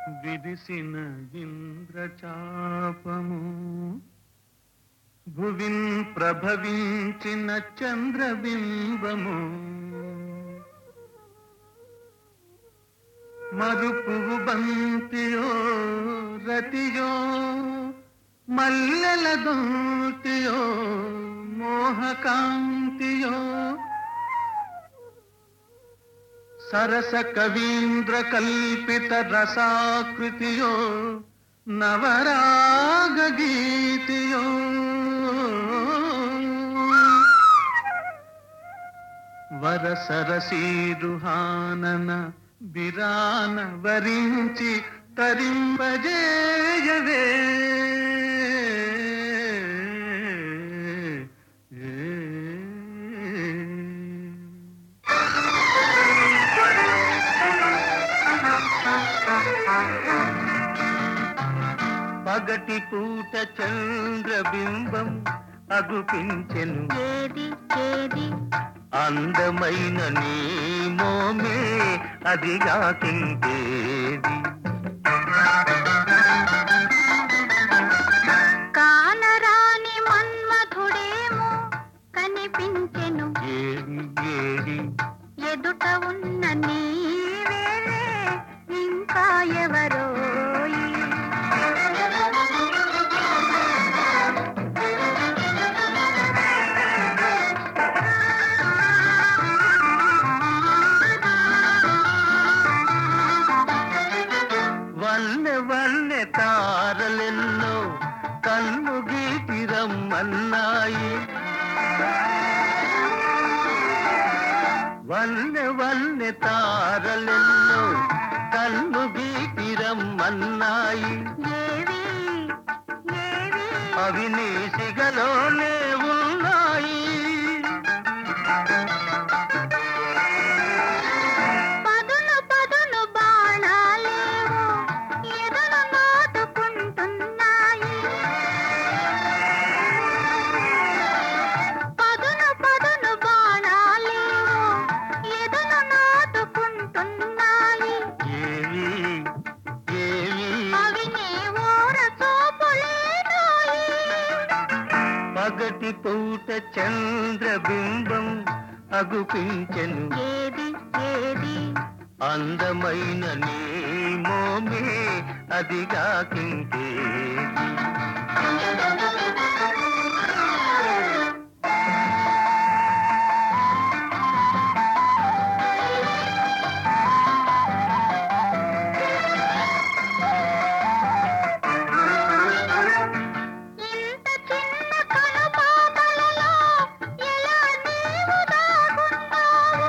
విరిసిన ఇంద్రచాపము భువిన్ ప్రభవించిన చంద్రబింబము మరుపువు బంతియో రతియో మల్లెల దూతియో మోహకాంతియో సరస కవీంద్ర కల్పిత రసాకృతియో నవరాగ గీతియో వరసరసీరుహానన బిరాన వరించి తరింపజేయవే పగటి పూట చంద్రబింబం అగుపించెను ఏది ఏది అందమైన నీ మోమే అదిగా తింటేది కానరాని మన్మధుడేమో కనిపించెను ఏడి ఏడి ఎదుట ఉన్న నీవేలే ఇంకా ఎవరోయి వన్నె వన్నె తారలెన్నో కన్ను గీటి రమ్మన్నాయి వన్నె వన్నె తారలెన్నో కన్ను గీటి రమ్మన్నాయి ఏవి ఏవి అవి నీ సిగలోనే ఉన్నాయి పదును పదును బాణాలేవో ఎదను నాటుకుంటున్నాయి పదును పదును బాణాలేవో ఎదను నాటుకుంటున్నాయి ఏవి ఏవి అవి నీ ఊర చూపులేనోయి పగటి పూట చంద్రబింబం అగుపించెను ఏది ఏది అందమైన నీ మోమే అదిగా కింకేది ఇంత చిన్న కనుపాపలలో ఎలా నీవు దాగున్నావు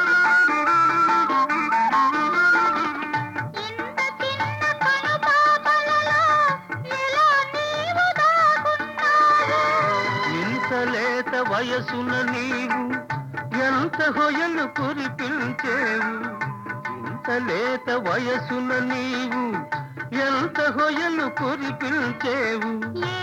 ఇంత చిన్న కనుపాపలలో ఎలా నీవు దాగున్నావు ఇంత లేత వయసున నీవు ఎంత హొయలు కురిపించేవు ఇంత లేత వయసున నీవు ఎంత హొయలు కురిపించేవు ఏ